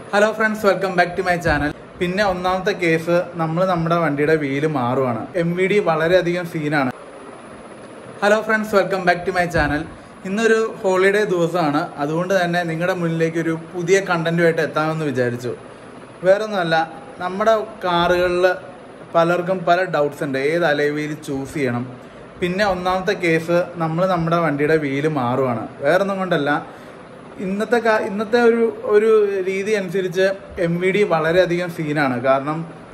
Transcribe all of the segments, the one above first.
Hello friends welcome back to my channel പിന്നെ ഒന്നാമത്തെ case നമ്മൾ നമ്മുടെ വണ്ടിയുടെ വീല് മാറുവാണ് എം വി ഡി വളരെയധികം സീനാണ് hello friends welcome back to my channel ഇന്നൊരു ഹോളിഡേ ദിവസമാണ് അതുകൊണ്ട് തന്നെ നിങ്ങളുടെ മുന്നിലേക്ക് ഒരു പുതിയ കണ്ടന്റുമായിട്ട് എത്താമെന്ന് വിചാരിച്ചു വേറൊന്നുമല്ല നമ്മുടെ കാറുകളിൽ പലർക്കും പല ഡൗട്ട്സ് ഉണ്ട് ഏത് അലൈവീൽ ചൂസ് ചെയ്യണം പിന്നെ ഒന്നാമത്തെ കേസ് നമ്മൾ നമ്മുടെ വണ്ടിയുടെ വീല് മാറുവാണ് വേറൊന്നും കൊണ്ടല്ല ഇന്നത്തെ കാ- ഇന്നത്തെ ഒരു ഒരു രീതി അനുസരിച്ച് എം വി ഡി വളരെയധികം സീനാണ് കാരണം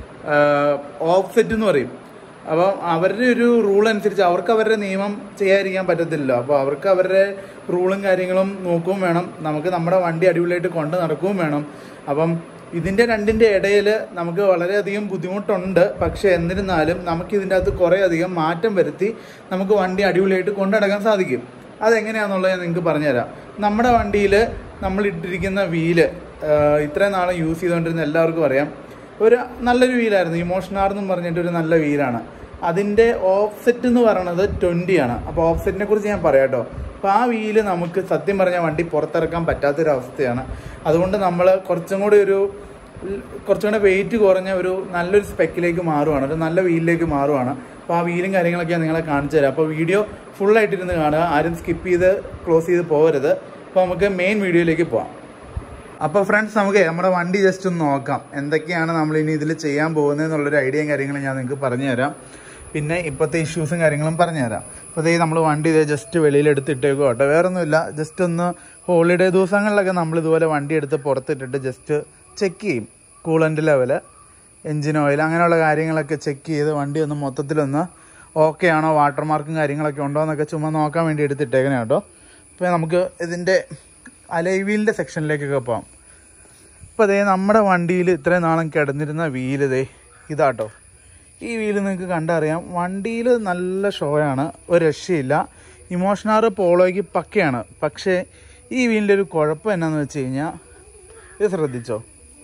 ഓഫ് സെറ്റ് എന്ന് പറയും അപ്പോൾ അവരുടെ ഒരു റൂൾ അനുസരിച്ച് അവർക്ക് അവരുടെ നിയമം ചെയ്യാതിരിക്കാൻ പറ്റത്തില്ലല്ലോ അപ്പോൾ അവർക്ക് അവരുടെ റൂളും കാര്യങ്ങളും നോക്കുകയും വേണം നമുക്ക് നമ്മുടെ വണ്ടി അടിപൊളിയായിട്ട് കൊണ്ട് നടക്കുകയും വേണം അപ്പം ഇതിൻ്റെ രണ്ടിൻ്റെ ഇടയിൽ നമുക്ക് വളരെയധികം ബുദ്ധിമുട്ടുണ്ട് പക്ഷേ എന്നിരുന്നാലും നമുക്ക് ഇതിൻ്റെ അകത്ത് കുറേ അധികം മാറ്റം വരുത്തി നമുക്ക് വണ്ടി അടിപൊളിയായിട്ട് കൊണ്ടു നടക്കാൻ സാധിക്കും അതെങ്ങനെയാണെന്നുള്ളത് ഞാൻ നിങ്ങൾക്ക് പറഞ്ഞുതരാം നമ്മുടെ വണ്ടിയിൽ നമ്മൾ ഇട്ടിരിക്കുന്ന വീല് ഇത്രയും നാളെ യൂസ് ചെയ്തുകൊണ്ടിരുന്ന എല്ലാവർക്കും അറിയാം ഒരു നല്ലൊരു വീലായിരുന്നു ഇമോഷനാർ എന്നും പറഞ്ഞിട്ട് ഒരു നല്ല വീലാണ് അതിൻ്റെ ഓഫ്സെറ്റ് എന്ന് പറയുന്നത് ട്വൻറ്റി ആണ് അപ്പോൾ ഓഫ്സെറ്റിനെ കുറിച്ച് ഞാൻ പറയാം കേട്ടോ അപ്പോൾ ആ വീല് നമുക്ക് സത്യം പറഞ്ഞാൽ വണ്ടി പുറത്തിറക്കാൻ പറ്റാത്തൊരവസ്ഥയാണ് അതുകൊണ്ട് നമ്മൾ കുറച്ചും കൂടി ഒരു കുറച്ചും കൂടെ വെയിറ്റ് കുറഞ്ഞ ഒരു നല്ലൊരു സ്പെക്കിലേക്ക് മാറുവാണ് ഒരു നല്ല വീലിലേക്ക് മാറുവാണ് അപ്പോൾ ആ വീലും കാര്യങ്ങളൊക്കെ ഞാൻ നിങ്ങളെ കാണിച്ചു തരാം അപ്പോൾ വീഡിയോ ഫുള്ളായിട്ടിരുന്ന് കാണുക ആരും സ്കിപ്പ് ചെയ്ത് ക്ലോസ് ചെയ്ത് പോകരുത് അപ്പോൾ നമുക്ക് മെയിൻ വീഡിയോയിലേക്ക് പോവാം അപ്പോൾ ഫ്രണ്ട്സ് നമുക്ക് നമ്മുടെ വണ്ടി ജസ്റ്റ് ഒന്ന് നോക്കാം എന്തൊക്കെയാണ് നമ്മൾ ഇനി ഇതിൽ ചെയ്യാൻ പോകുന്നത് എന്നുള്ളൊരു ഐഡിയയും കാര്യങ്ങളും ഞാൻ നിങ്ങൾക്ക് പറഞ്ഞു തരാം പിന്നെ ഇപ്പോഴത്തെ ഇഷ്യൂസും കാര്യങ്ങളും പറഞ്ഞു തരാം അപ്പോൾ ഇതേ നമ്മൾ വണ്ടി ഇതേ ജസ്റ്റ് വെളിയിൽ എടുത്തിട്ടേക്കോ കേട്ടോ വേറെ ഒന്നുമില്ല ജസ്റ്റ് ഒന്ന് ഹോളിഡേ ദിവസങ്ങളിലൊക്കെ നമ്മൾ ഇതുപോലെ വണ്ടി എടുത്ത് പുറത്തിട്ടിട്ട് ജസ്റ്റ് ചെക്ക് ചെയ്യും കൂളൻ്റ് ലെവല് എൻജിൻ ഓയിൽ അങ്ങനെയുള്ള കാര്യങ്ങളൊക്കെ ചെക്ക് ചെയ്ത് വണ്ടി ഒന്ന് മൊത്തത്തിലൊന്ന് ഓക്കെ ആണോ വാട്ടർ മാർക്കും കാര്യങ്ങളൊക്കെ ഉണ്ടോ എന്നൊക്കെ ചുമ്മാ നോക്കാൻ വേണ്ടി എടുത്തിട്ടേക്കണേ കേട്ടോ അപ്പോൾ നമുക്ക് ഇതിൻ്റെ അലൈവീലിൻ്റെ സെക്ഷനിലേക്കൊക്കെ പോകാം ഇപ്പോൾ അതേ നമ്മുടെ വണ്ടിയിൽ ഇത്രയും നാളും കിടന്നിരുന്ന വീല് ദേ ഇതാട്ടോ ഈ വീല് നിങ്ങൾക്ക് കണ്ടറിയാം വണ്ടിയിൽ നല്ല ഷോയാണ് ഒരു രക്ഷയില്ല ഇമോഷനാർ പോളോയ്ക്ക് പക്കയാണ് പക്ഷേ ഈ വീലിൻ്റെ ഒരു കുഴപ്പം എന്നാന്ന് വെച്ച് കഴിഞ്ഞാൽ ഇത് ശ്രദ്ധിച്ചോ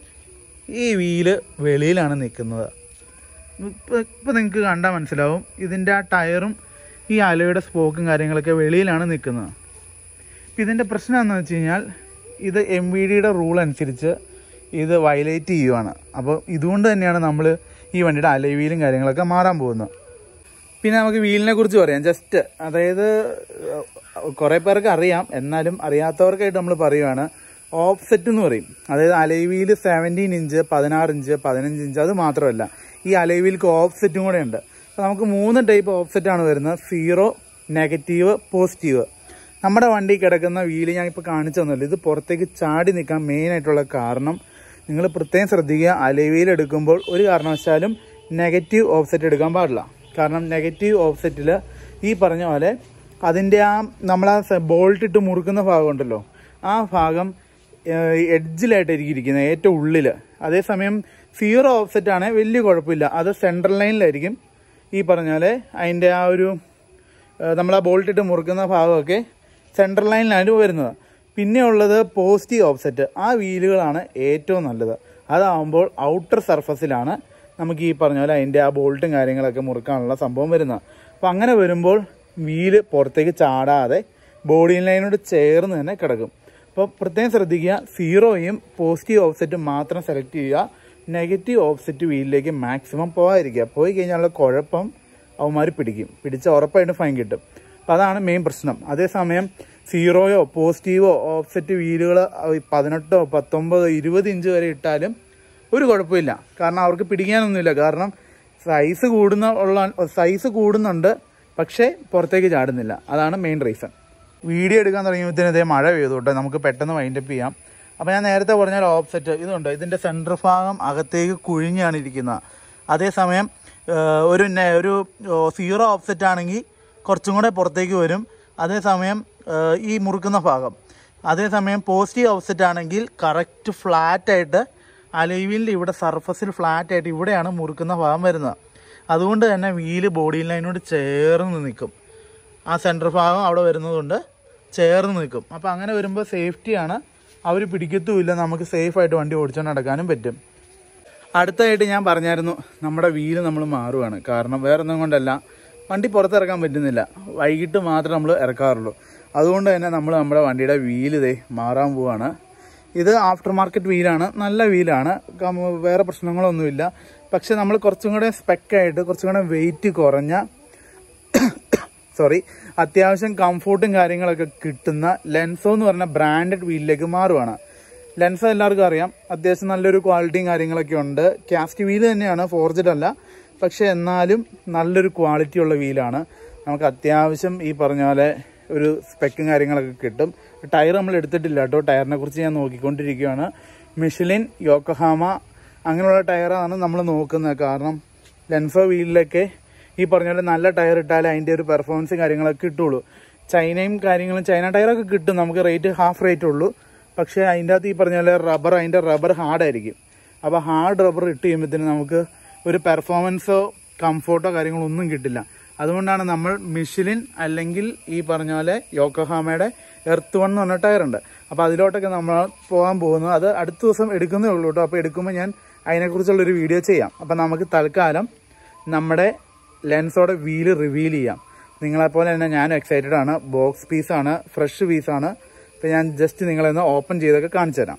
ഈ വീല് വെളിയിലാണ് നിൽക്കുന്നത് ഇപ്പോൾ ഇപ്പോൾ നിങ്ങൾക്ക് കണ്ടാൽ മനസ്സിലാവും ഇതിൻ്റെ ആ ടയറും ഈ അലയുടെ സ്പോക്കും കാര്യങ്ങളൊക്കെ വെളിയിലാണ് നിൽക്കുന്നത് ഇപ്പം ഇതിൻ്റെ പ്രശ്നം എന്താണെന്ന് വെച്ച് കഴിഞ്ഞാൽ ഇത് എം വി ഡിയുടെ റൂൾ അനുസരിച്ച് ഇത് വയലേറ്റ് ചെയ്യുവാണ് അപ്പോൾ ഇതുകൊണ്ട് തന്നെയാണ് നമ്മൾ ഈ വണ്ടിയുടെ അലവീലും കാര്യങ്ങളൊക്കെ മാറാൻ പോകുന്നത് പിന്നെ നമുക്ക് വീലിനെ കുറിച്ച് പറയാം ജസ്റ്റ് അതായത് കുറേ പേർക്ക് അറിയാം എന്നാലും അറിയാത്തവർക്കായിട്ട് നമ്മൾ പറയുവാണ് ഓഫ്സെറ്റ് എന്ന് പറയും അതായത് അലൈവീൽ സെവൻറ്റീൻ ഇഞ്ച് പതിനാറ് ഇഞ്ച് പതിനഞ്ച് ഇഞ്ച് അത് മാത്രമല്ല ഈ അലൈവീൽക്ക് ഓഫ്സെറ്റും കൂടെ ഉണ്ട് അപ്പോൾ നമുക്ക് മൂന്ന് ടൈപ്പ് ഓഫ്സെറ്റ് ആണ് വരുന്നത് സീറോ നെഗറ്റീവ് പോസിറ്റീവ് നമ്മുടെ വണ്ടി കിടക്കുന്ന വീല് ഞാൻ ഇപ്പോൾ കാണിച്ചു തന്നല്ലോ ഇത് പുറത്തേക്ക് ചാടി നിൽക്കാൻ മെയിൻ ആയിട്ടുള്ള കാരണം നിങ്ങൾ പ്രത്യേകം ശ്രദ്ധിക്കുക അലൈവീൽ എടുക്കുമ്പോൾ ഒരു കാരണവശാലും നെഗറ്റീവ് ഓഫ്സെറ്റ് എടുക്കാൻ പാടില്ല കാരണം നെഗറ്റീവ് ഓഫ്സെറ്റിൽ ഈ പറഞ്ഞ പോലെ അതിൻ്റെ ആ നമ്മൾ ആ ബോൾട്ട് ഇട്ട് മുറുക്കുന്ന ഭാഗം ഉണ്ടല്ലോ ആ ഭാഗം എഡ്ജിലായിട്ടായിരിക്കും ഇരിക്കുന്നത് ഏറ്റവും ഉള്ളിൽ അതേസമയം സീറോ ഓഫ്സെറ്റ് ആണെങ്കിൽ വലിയ കുഴപ്പമില്ല അത് സെൻട്രൽ ലൈനിലായിരിക്കും ഈ പറഞ്ഞ പോലെ അതിൻ്റെ ആ ഒരു നമ്മൾ ആ ബോൾട്ട് ഇട്ട് മുറുക്കുന്ന ഭാഗമൊക്കെ സെൻട്രൽ ലൈനിലാണ് വരുന്നത് പിന്നെ ഉള്ളത് പോസിറ്റീവ് ഓഫ്സെറ്റ് ആ വീലുകളാണ് ഏറ്റവും നല്ലത് അതാവുമ്പോൾ ഔട്ടർ സർഫസിലാണ് നമുക്ക് ഈ പറഞ്ഞ പോലെ അതിൻ്റെ ആ ബോൾട്ടും കാര്യങ്ങളൊക്കെ മുറുക്കാനുള്ള സംഭവം വരുന്നത് അപ്പോൾ അങ്ങനെ വരുമ്പോൾ വീല് പുറത്തേക്ക് ചാടാതെ ബോഡി ലൈനോട് ചേർന്ന് തന്നെ കിടക്കും അപ്പോൾ പ്രത്യേകം ശ്രദ്ധിക്കുക സീറോയും പോസിറ്റീവ് ഓഫ്സെറ്റും മാത്രം സെലക്ട് ചെയ്യുക നെഗറ്റീവ് ഓഫ്സെറ്റ് വീലിലേക്ക് മാക്സിമം പോകാതിരിക്കുക പോയി കഴിഞ്ഞാലുള്ള കുഴപ്പം അവന്മാർ പിടിക്കും പിടിച്ച ഉറപ്പായിട്ടും ഫൈൻ കിട്ടും അപ്പോൾ അതാണ് മെയിൻ പ്രശ്നം അതേസമയം സീറോയോ പോസിറ്റീവോ ഓഫ്സെറ്റ് വീലുകൾ പതിനെട്ടോ പത്തൊമ്പതോ ഇരുപത് ഇഞ്ച് വരെ ഇട്ടാലും ഒരു കുഴപ്പമില്ല കാരണം അവർക്ക് പിടിക്കാനൊന്നുമില്ല കാരണം സൈസ് കൂടുന്ന ഉള്ള സൈസ് കൂടുന്നുണ്ട് പക്ഷേ പുറത്തേക്ക് ചാടുന്നില്ല അതാണ് മെയിൻ റീസൺ വീഡിയോ എടുക്കാൻ തുടങ്ങിയപ്പോഴത്തേനും ഇതേ മഴ പെയ്തു കേട്ടോ നമുക്ക് പെട്ടെന്ന് വൈൻഡപ്പ് ചെയ്യാം അപ്പോൾ ഞാൻ നേരത്തെ പറഞ്ഞ ഓഫ്സെറ്റ് ഇതുണ്ട് ഇതിൻ്റെ സെൻറ്റർ ഭാഗം അകത്തേക്ക് കുഴിഞ്ഞാണ് ഇരിക്കുന്നത് അതേസമയം ഏഹ്, ഒരു നെ- ഒരു സീറോ ഓഫ്സെറ്റ് ആണെങ്കിൽ കുറച്ചും കൂടെ പുറത്തേക്ക് വരും അതേസമയം ഏഹ്, ഈ മുറുക്കുന്ന ഭാഗം അതേസമയം പോസിറ്റീവ് ഓഫ്സെറ്റ് ആണെങ്കിൽ കറക്റ്റ് ഫ്ലാറ്റായിട്ട് അലൈവീലിൻ്റെ ഇവിടെ സർഫസിൽ ഫ്ലാറ്റായിട്ട് ഇവിടെയാണ് മുറുക്കുന്ന ഭാഗം വരുന്നത് അതുകൊണ്ട് തന്നെ വീല് ബോഡി ലൈനോട് ചേർന്ന് നിൽക്കും ആ സെൻറ്റർ ഭാഗം അവിടെ വരുന്നതുകൊണ്ട് ചേർന്ന് നിൽക്കും അപ്പോൾ അങ്ങനെ വരുമ്പോൾ സേഫ്റ്റിയാണ് അവർ പിടിക്കത്തുമില്ല നമുക്ക് സേഫായിട്ട് വണ്ടി ഓടിച്ചുകൊണ്ട് നടക്കാനും പറ്റും അടുത്തായിട്ട് ഞാൻ പറഞ്ഞായിരുന്നു നമ്മുടെ വീല് നമ്മൾ മാറുവാണ് കാരണം വേറെ ഒന്നും കൊണ്ടല്ല വണ്ടി പുറത്തിറക്കാൻ പറ്റുന്നില്ല വൈകിട്ട് മാത്രമേ നമ്മൾ ഇറക്കാറുള്ളൂ അതുകൊണ്ട് തന്നെ നമ്മൾ നമ്മുടെ വണ്ടിയുടെ വീല് ഇതേ മാറാൻ പോവാണ് ഇത് ആഫ്റ്റർ മാർക്കറ്റ് വീലാണ് നല്ല വീലാണ് കം- വേറെ പ്രശ്നങ്ങളൊന്നുമില്ല പക്ഷെ നമ്മൾ കുറച്ചും കൂടെ സ്പെക്കായിട്ട് കുറച്ചും കൂടെ വെയിറ്റ് കുറഞ്ഞ സോറി അത്യാവശ്യം കംഫോർട്ടും കാര്യങ്ങളൊക്കെ കിട്ടുന്ന ലെൻസോ എന്ന് പറഞ്ഞ ബ്രാൻഡഡ് വീലിലേക്ക് മാറുവാണ് ലെൻസോ എല്ലാവർക്കും അറിയാം അത്യാവശ്യം നല്ലൊരു ക്വാളിറ്റിയും കാര്യങ്ങളൊക്കെ ഉണ്ട് കാസ്റ്റ് വീല് തന്നെയാണ് ഫോർജഡ് അല്ല പക്ഷെ എന്നാലും നല്ലൊരു ക്വാളിറ്റി ഉള്ള വീലാണ് നമുക്ക് അത്യാവശ്യം ഈ പറഞ്ഞ പോലെ ഒരു സ്പെക്കും കാര്യങ്ങളൊക്കെ കിട്ടും ടയർ നമ്മൾ എടുത്തിട്ടില്ല കേട്ടോ ടയറിനെ കുറിച്ച് ഞാൻ നോക്കിക്കൊണ്ടിരിക്കുകയാണ് മിഷലിൻ യോക്കഹാമ അങ്ങനെയുള്ള ടയറാണ് നമ്മൾ നോക്കുന്നത് കാരണം ലെൻസോ വീലിലൊക്കെ ഈ പറഞ്ഞ പോലെ നല്ല ടയർ ഇട്ടാലേ അതിൻ്റെ ഒരു പെർഫോമൻസും കാര്യങ്ങളൊക്കെ കിട്ടുള്ളൂ ചൈനയും കാര്യങ്ങളും ചൈന ടയറൊക്കെ കിട്ടും നമുക്ക് റേറ്റ് ഹാഫ് റേറ്റ് ഉള്ളൂ പക്ഷേ അതിൻ്റെ അകത്ത് ഈ പറഞ്ഞ പോലെ റബ്ബർ അതിൻ്റെ റബ്ബർ ഹാർഡായിരിക്കും അപ്പോൾ ഹാർഡ് റബ്ബർ ഇട്ട് കഴിയുമ്പോഴത്തേന് നമുക്ക് ഒരു പെർഫോമൻസോ കംഫോർട്ടോ കാര്യങ്ങളോ ഒന്നും കിട്ടില്ല അതുകൊണ്ടാണ് നമ്മൾ മിഷിലിൻ അല്ലെങ്കിൽ ഈ പറഞ്ഞ പോലെ യോക്കോഹാമയുടെ എർത്ത് വൺ എന്ന് പറഞ്ഞ ടയറുണ്ട് അപ്പോൾ അതിലോട്ടൊക്കെ നമ്മൾ പോകാൻ പോകുന്നു അത് അടുത്ത ദിവസം എടുക്കുന്നേ ഉള്ളൂ കേട്ടോ അപ്പോൾ എടുക്കുമ്പോൾ ഞാൻ അതിനെക്കുറിച്ചുള്ളൊരു വീഡിയോ ചെയ്യാം അപ്പോൾ നമുക്ക് തൽക്കാലം നമ്മുടെ ലെൻസോടെ വീല് റിവീൽ ചെയ്യാം നിങ്ങളെപ്പോലെ തന്നെ ഞാനും എക്സൈറ്റഡ് ആണ് ബോക്സ് പീസാണ് ഫ്രഷ് പീസാണ് അപ്പോൾ ഞാൻ ജസ്റ്റ് നിങ്ങളെന്ന് ഓപ്പൺ ചെയ്തൊക്കെ കാണിച്ചു തരാം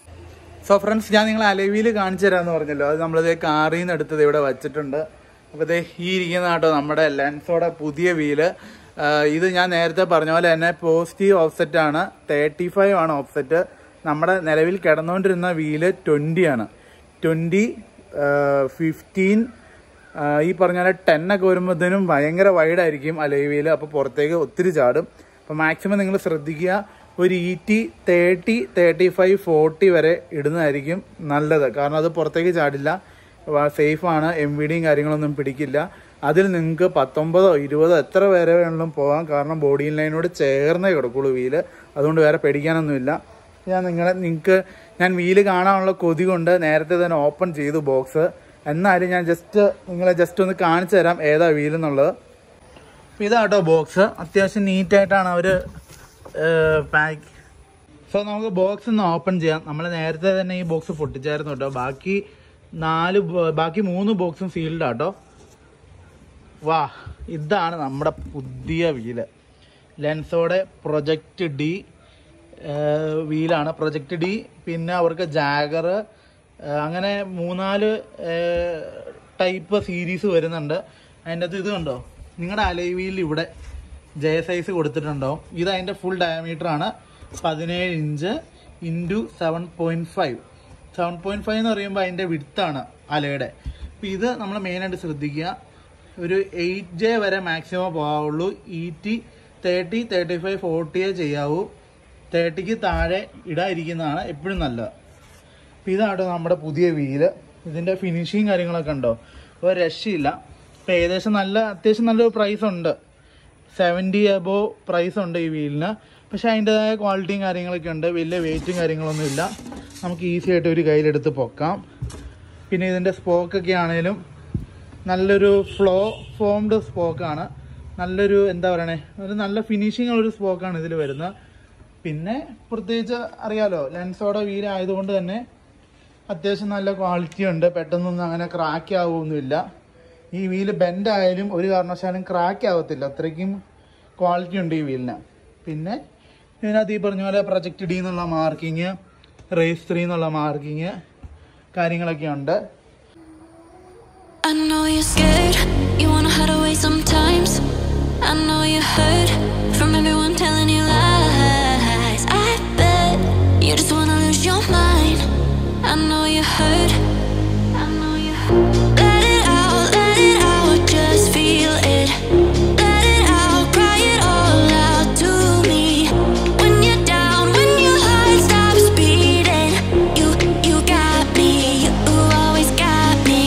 സോ ഫ്രണ്ട്സ് ഞാൻ നിങ്ങളെ അലവിയിൽ കാണിച്ചു തരാമെന്ന് പറഞ്ഞല്ലോ അത് നമ്മളിത് കാറിൽ നിന്ന് എടുത്തത് ഇവിടെ വച്ചിട്ടുണ്ട് അപ്പോൾ ഇതേ ഈ ഇരിക്കുന്ന കേട്ടോ നമ്മുടെ ലെൻസോടെ പുതിയ വീല് ഇത് ഞാൻ നേരത്തെ പറഞ്ഞ പോലെ തന്നെ പോസിറ്റീവ് ഓഫ്സെറ്റ് ആണ് തേർട്ടി ഫൈവ് ആണ് ഓഫ്സെറ്റ് നമ്മുടെ നിലവിൽ കിടന്നുകൊണ്ടിരുന്ന വീല് ട്വൻറ്റി ആണ് ട്വൻറ്റി ഫിഫ്റ്റീൻ ഈ പറഞ്ഞ പോലെ ടെൻ ഒക്കെ വരുമ്പോഴത്തേനും ഭയങ്കര വൈഡായിരിക്കും അലൈവിയിൽ അപ്പോൾ പുറത്തേക്ക് ഒത്തിരി ചാടും അപ്പോൾ മാക്സിമം നിങ്ങൾ ശ്രദ്ധിക്കുക ഒരു E T thirty thirty five forty വരെ ഇടുന്നതായിരിക്കും നല്ലത് കാരണം അത് പുറത്തേക്ക് ചാടില്ല സേഫാണ് എം വി ഡിയും കാര്യങ്ങളൊന്നും പിടിക്കില്ല അതിൽ നിങ്ങൾക്ക് പത്തൊമ്പതോ ഇരുപതോ എത്ര വരെ വേണമെങ്കിലും പോകാം കാരണം ബോഡി ലൈനോട് ചേർന്നേ കിടക്കുള്ളൂ വീല് അതുകൊണ്ട് വേറെ പേടിക്കാനൊന്നുമില്ല ഞാൻ നിങ്ങളെ നിങ്ങൾക്ക് ഞാൻ വീല് കാണാനുള്ള കൊതി കൊണ്ട് നേരത്തെ തന്നെ ഓപ്പൺ ചെയ്തു ബോക്സ് എന്നാലും ഞാൻ ജസ്റ്റ് നിങ്ങളെ ജസ്റ്റ് ഒന്ന് കാണിച്ചു തരാം ഏതാ വീൽ എന്നുള്ളത് അപ്പോൾ ഇതാട്ടോ ബോക്സ് അത്യാവശ്യം നീറ്റായിട്ടാണ് അവർ പാക്ക് സോ നമുക്ക് ബോക്സ് ഒന്ന് ഓപ്പൺ ചെയ്യാം നമ്മൾ നേരത്തെ തന്നെ ഈ ബോക്സ് പൊട്ടിച്ചായിരുന്നു കേട്ടോ ബാക്കി നാല് ബോ- ബാക്കി മൂന്ന് ബോക്സും സീൽഡ് ആട്ടോ വാ ഇതാണ് നമ്മുടെ പുതിയ വീല് ലെൻസോടെ പ്രൊജക്റ്റ് ഡി വീലാണ് പ്രൊജക്റ്റ് ഡി പിന്നെ അവർക്ക് ജാഗർ അങ്ങനെ മൂന്നാല് ടൈപ്പ് സീരീസ് വരുന്നുണ്ട് അതിൻ്റെ അകത്ത് ഇത് കണ്ടോ നിങ്ങളുടെ അലൈവിയിൽ ഇവിടെ ജെ സൈസ് കൊടുത്തിട്ടുണ്ടാവും ഇത് അതിൻ്റെ ഫുൾ ഡയമീറ്റർ ആണ് പതിനേഴ് inch into seven point five seven point five എന്ന് പറയുമ്പോൾ അതിൻ്റെ വിടുത്താണ് അലയുടെ അപ്പോൾ ഇത് നമ്മൾ മെയിനായിട്ട് ശ്രദ്ധിക്കുക ഒരു എയ്റ്റ് ജെ വരെ മാക്സിമം പോകാവുള്ളൂ E T thirty thirty five ഫോർട്ടിയേ ചെയ്യാവൂ തേർട്ടിക്ക് താഴെ ഇടാതിരിക്കുന്നതാണ് എപ്പോഴും നല്ലത് അപ്പോൾ ഇതാണ് നമ്മുടെ പുതിയ വീല് ഇതിൻ്റെ ഫിനിഷിങ് കാര്യങ്ങളൊക്കെ ഉണ്ടോ ഒരു രക്ഷയില്ല ഇപ്പോൾ ഏകദേശം നല്ല അത്യാവശ്യം നല്ലൊരു പ്രൈസ് ഉണ്ട് സെവൻറ്റി അബോ പ്രൈസ് ഉണ്ട് ഈ വീലിന് പക്ഷേ അതിൻ്റെതായ ക്വാളിറ്റിയും കാര്യങ്ങളൊക്കെ ഉണ്ട് വലിയ വെയിറ്റും കാര്യങ്ങളൊന്നും ഇല്ല നമുക്ക് ഈസി ആയിട്ട് ഒരു കയ്യിലെടുത്ത് പൊക്കാം പിന്നെ ഇതിൻ്റെ സ്പോക്കൊക്കെ ആണേലും നല്ലൊരു ഫ്ലോ ഫോംഡ് സ്പോക്കാണ് നല്ലൊരു എന്താ പറയണേ ഒരു നല്ല ഫിനിഷിംഗ് ഉള്ളൊരു സ്പോക്കാണ് ഇതിൽ വരുന്നത് പിന്നെ പ്രത്യേകിച്ച് അറിയാലോ ലെൻസോടെ വീലായതുകൊണ്ട് തന്നെ അത്യാവശ്യം നല്ല ക്വാളിറ്റി ഉണ്ട് പെട്ടെന്നൊന്നും അങ്ങനെ ക്രാക്ക് ആവുമൊന്നുമില്ല ഈ വീല് ബെൻഡ് ആയാലും ഒരു കാരണവശാലും ക്രാക്ക് ആവത്തില്ല അത്രയ്ക്കും ക്വാളിറ്റി ഉണ്ട് ഈ വീലിന് പിന്നെ ഇതിനകത്ത് ഈ പറഞ്ഞ പോലെ പ്രൊജക്ട് ഡി എന്നുള്ള മാർക്കിങ് റേസ് ത്രീ എന്നുള്ള മാർക്കിങ് കാര്യങ്ങളൊക്കെ ഉണ്ട് I know you're scared, you wanna hide away sometimes. I know you hurt from everyone telling you lies. I bet you just wanna lose your mind. I know you hurt. I know you Let it out, let it out, just feel it. Let it out, cry it all out to me. When you're down, when your heart stops beating, you you got me, you always got me.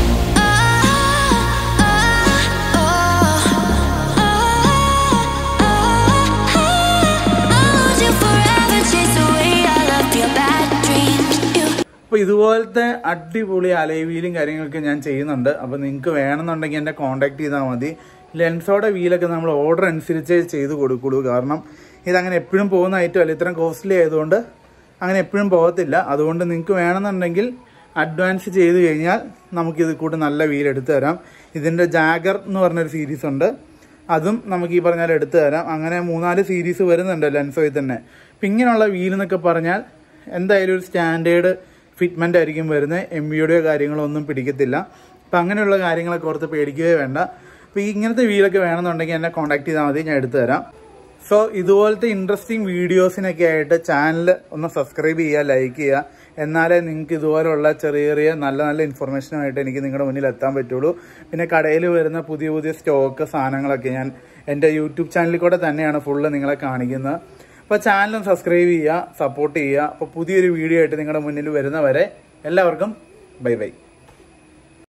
അപ്പോൾ ഇതുപോലത്തെ അടിപൊളി അലൈവീലും കാര്യങ്ങളൊക്കെ ഞാൻ ചെയ്യുന്നുണ്ട് അപ്പോൾ നിങ്ങൾക്ക് വേണമെന്നുണ്ടെങ്കിൽ എന്നെ കോൺടാക്ട് ചെയ്താൽ മതി ലെൻസോടെ വീലൊക്കെ നമ്മൾ ഓർഡർ അനുസരിച്ചേ ചെയ്ത് കൊടുക്കുള്ളൂ കാരണം ഇതങ്ങനെ എപ്പോഴും പോകുന്ന ഐറ്റം അല്ല ഇത്രയും കോസ്റ്റ്ലി ആയതുകൊണ്ട് അങ്ങനെ എപ്പോഴും പോകത്തില്ല അതുകൊണ്ട് നിങ്ങൾക്ക് വേണമെന്നുണ്ടെങ്കിൽ അഡ്വാൻസ് ചെയ്ത് കഴിഞ്ഞാൽ നമുക്കിത് കൂട്ട് നല്ല വീൽ എടുത്തു തരാം ഇതിൻ്റെ ജാഗർ എന്ന് പറഞ്ഞൊരു സീരീസ് ഉണ്ട് അതും നമുക്ക് ഈ പറഞ്ഞാൽ എടുത്തു തരാം അങ്ങനെ മൂന്നാല് സീരീസ് വരുന്നുണ്ട് ലെൻസോയിൽ തന്നെ അപ്പം ഇങ്ങനെയുള്ള വീൽ എന്നൊക്കെ പറഞ്ഞാൽ എന്തായാലും ഒരു സ്റ്റാൻഡേർഡ് ഫിറ്റ്മെൻ്റ് ആയിരിക്കും വരുന്നത് എം വിയുടെയോ കാര്യങ്ങളോ ഒന്നും പിടിക്കത്തില്ല അപ്പം അങ്ങനെയുള്ള കാര്യങ്ങളൊക്കെ ഓർത്ത് പേടിക്കുകയോ വേണ്ട അപ്പോൾ ഈ ഇങ്ങനത്തെ വീലൊക്കെ വേണമെന്നുണ്ടെങ്കിൽ എന്നെ കോൺടാക്ട് ചെയ്താൽ മതി ഞാൻ എടുത്തു തരാം സോ ഇതുപോലത്തെ ഇൻട്രസ്റ്റിംഗ് വീഡിയോസിനൊക്കെ ആയിട്ട് ചാനൽ ഒന്ന് സബ്സ്ക്രൈബ് ചെയ്യുക ലൈക്ക് ചെയ്യുക എന്നാലേ നിങ്ങൾക്ക് ഇതുപോലുള്ള ചെറിയ ചെറിയ നല്ല നല്ല ഇൻഫർമേഷനുമായിട്ട് എനിക്ക് നിങ്ങളുടെ മുന്നിൽ എത്താൻ പറ്റുള്ളൂ പിന്നെ കടയിൽ വരുന്ന പുതിയ പുതിയ സ്റ്റോക്ക് സാധനങ്ങളൊക്കെ ഞാൻ എൻ്റെ യൂട്യൂബ് ചാനലിൽ കൂടെ തന്നെയാണ് ഫുള്ള് നിങ്ങളെ കാണിക്കുന്നത് അപ്പോൾ ചാനലും സബ്സ്ക്രൈബ് ചെയ്യുക സപ്പോർട്ട് ചെയ്യുക അപ്പോൾ പുതിയൊരു വീഡിയോ ആയിട്ട് നിങ്ങളുടെ മുന്നിൽ വരുന്നവരെ എല്ലാവർക്കും ബൈ ബൈ